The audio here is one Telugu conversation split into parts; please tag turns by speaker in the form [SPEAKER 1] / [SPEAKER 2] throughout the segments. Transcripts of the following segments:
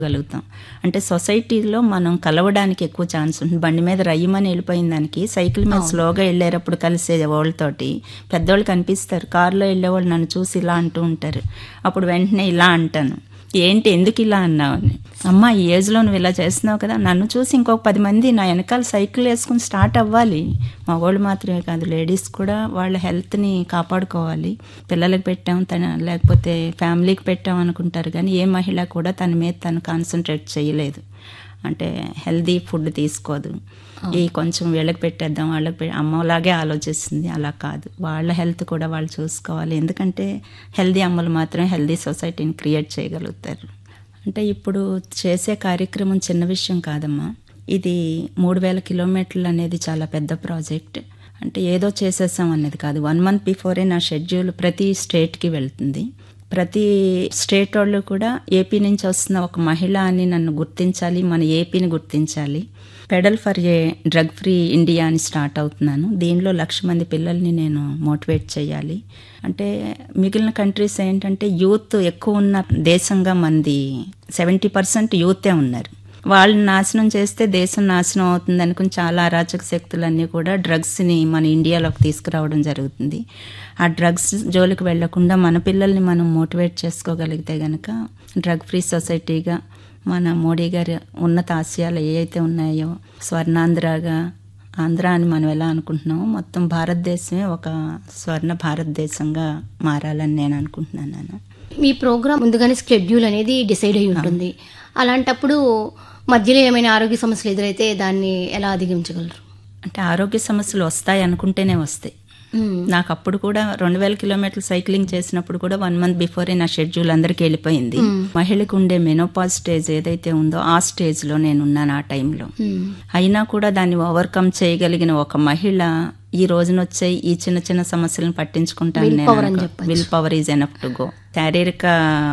[SPEAKER 1] గలుగుతాం అంటే సొసైటీలో మనం కలవడానికి ఎక్కువ ఛాన్స్ ఉంటుంది బండి మీద రయ్యమని వెళ్ళిపోయిన దానికి సైకిల్ మీద స్లోగా వెళ్ళేటప్పుడు కలిసే వాళ్ళతోటి పెద్దోళ్ళు కనిపిస్తారు కారులో వెళ్ళేవాళ్ళు నన్ను చూసి ఇలా అంటూ ఉంటారు అప్పుడు వెంటనే ఇలా అంటాను ఏంటి ఎందుకు ఇలా అన్నావు అని అమ్మ ఈ ఏజ్లో నువ్వు ఇలా చేస్తున్నావు కదా నన్ను చూసి ఇంకొక పది మంది నా వెనకాల సైకిల్ వేసుకుని స్టార్ట్ అవ్వాలి మగవాళ్ళు మాత్రమే కాదు లేడీస్ కూడా వాళ్ళ హెల్త్ని కాపాడుకోవాలి పిల్లలకు పెట్టాం తన లేకపోతే ఫ్యామిలీకి పెట్టాం అనుకుంటారు కానీ ఏ మహిళ కూడా తన మీద తను కాన్సన్ట్రేట్ చేయలేదు అంటే హెల్దీ ఫుడ్ తీసుకోదు ఈ కొంచెం వీళ్ళకి పెట్టేద్దాం వాళ్ళకి పె అమ్మలాగే ఆలోచిస్తుంది అలా కాదు వాళ్ళ హెల్త్ కూడా వాళ్ళు చూసుకోవాలి ఎందుకంటే హెల్దీ అమ్మలు మాత్రమే హెల్దీ సొసైటీని క్రియేట్ చేయగలుగుతారు అంటే ఇప్పుడు చేసే కార్యక్రమం చిన్న విషయం కాదమ్మా ఇది మూడు వేల కిలోమీటర్లు అనేది చాలా పెద్ద ప్రాజెక్ట్ అంటే ఏదో చేసేసాం అనేది కాదు వన్ మంత్ బిఫోరే నా షెడ్యూల్ ప్రతి స్టేట్కి వెళ్తుంది ప్రతి స్టేట్ వాళ్ళు కూడా ఏపీ నుంచి వస్తున్న ఒక మహిళ అని నన్ను గుర్తించాలి మన ఏపీని గుర్తించాలి pedal for a drug free India అని స్టార్ట్ అవుతున్నాను దీనిలో లక్ష మంది పిల్లల్ని నేను మోటివేట్ చేయాలి అంటే మిగిలిన కంట్రీస్ ఏంటంటే యూత్ ఎక్కువ ఉన్న దేశంగా మంది సెవెంటీ పర్సెంట్ యూతే ఉన్నారు వాళ్ళని నాశనం చేస్తే దేశం నాశనం అవుతుంది అనుకుని చాలా అరాచక శక్తులన్నీ కూడా డ్రగ్స్ని మన ఇండియాలోకి తీసుకురావడం జరుగుతుంది ఆ డ్రగ్స్ జోలికి వెళ్లకుండా మన పిల్లల్ని మనం మోటివేట్ చేసుకోగలిగితే గనక డ్రగ్ ఫ్రీ సొసైటీగా మన మోడీ గారి ఉన్నత ఆశయాలు ఏ అయితే ఉన్నాయో స్వర్ణాంధ్రగా ఆంధ్ర అని మనం ఎలా అనుకుంటున్నామో మొత్తం భారతదేశమే ఒక స్వర్ణ భారతదేశంగా మారాలని నేను అనుకుంటున్నాను
[SPEAKER 2] మీ ప్రోగ్రామ్ ముందుగానే షెడ్యూల్ అనేది డిసైడ్ అయి ఉంటుంది అలాంటప్పుడు మధ్యలో ఏమైనా ఆరోగ్య సమస్యలు ఎదురైతే దాన్ని ఎలా అధిగమించగలరు
[SPEAKER 1] అంటే ఆరోగ్య సమస్యలు వస్తాయి అనుకుంటేనే వస్తాయి నాకు అప్పుడు కూడా రెండు వేల కిలోమీటర్లు సైక్లింగ్ చేసినప్పుడు కూడా వన్ మంత్ బిఫోరే నా షెడ్యూల్ అందరికి వెళ్ళిపోయింది మహిళకు ఉండే మెనోపాజ్ స్టేజ్ ఏదైతే ఉందో ఆ స్టేజ్ లో నేను ఉన్నాను ఆ టైంలో అయినా కూడా దాన్ని ఓవర్కమ్ చేయగలిగిన ఒక మహిళ ఈ రోజున వచ్చే ఈ చిన్న చిన్న సమస్యలను పట్టించుకుంటాను నేను will power is enough to go శారీరక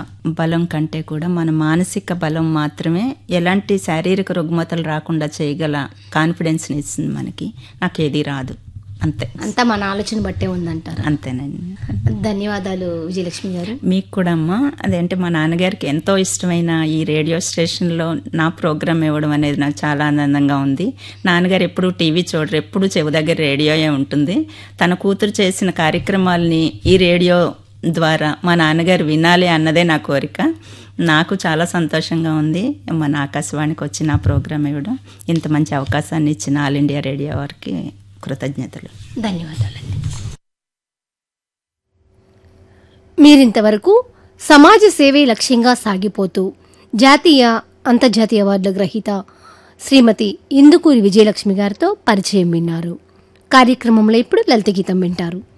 [SPEAKER 1] బలం కంటే కూడా మన మానసిక బలం మాత్రమే ఎలాంటి శారీరక రుగ్మతలు రాకుండా చేయగల కాన్ఫిడెన్స్ని ఇస్తుంది మనకి నాకు ఏది రాదు అంతే
[SPEAKER 2] అంతా మన ఆలోచన బట్టే ఉందంటారు
[SPEAKER 1] అంతేనండి
[SPEAKER 2] ధన్యవాదాలు విజయలక్ష్మి గారు
[SPEAKER 1] మీకు కూడా అమ్మా అదేంటే మా నాన్నగారికి ఎంతో ఇష్టమైన ఈ రేడియో స్టేషన్లో నా ప్రోగ్రామ్ ఇవ్వడం అనేది నాకు చాలా ఆనందంగా ఉంది నాన్నగారు ఎప్పుడు టీవీ చూడరు ఎప్పుడు చెవి దగ్గర రేడియోయే ఉంటుంది తన కూతురు చేసిన కార్యక్రమాలని ఈ రేడియో ద్వారా మా నాన్నగారు వినాలి అన్నదే నా కోరిక నాకు చాలా సంతోషంగా ఉంది మన ఆకాశవాణికి వచ్చి నా ప్రోగ్రామ్ ఇవ్వడం ఇంత మంచి అవకాశాన్ని ఇచ్చిన ఆల్ ఇండియా రేడియో వారికి కృతజ్ఞతలు
[SPEAKER 2] ధన్యవాదాలండి మీరింతవరకు సమాజ సేవే లక్ష్యంగా సాగిపోతూ జాతీయ అంతర్జాతీయ అవార్డుల గ్రహీత శ్రీమతి ఇందుకూరి విజయలక్ష్మి గారితో పరిచయం విన్నారు కార్యక్రమంలో ఇప్పుడు లలిత గీతం వింటారు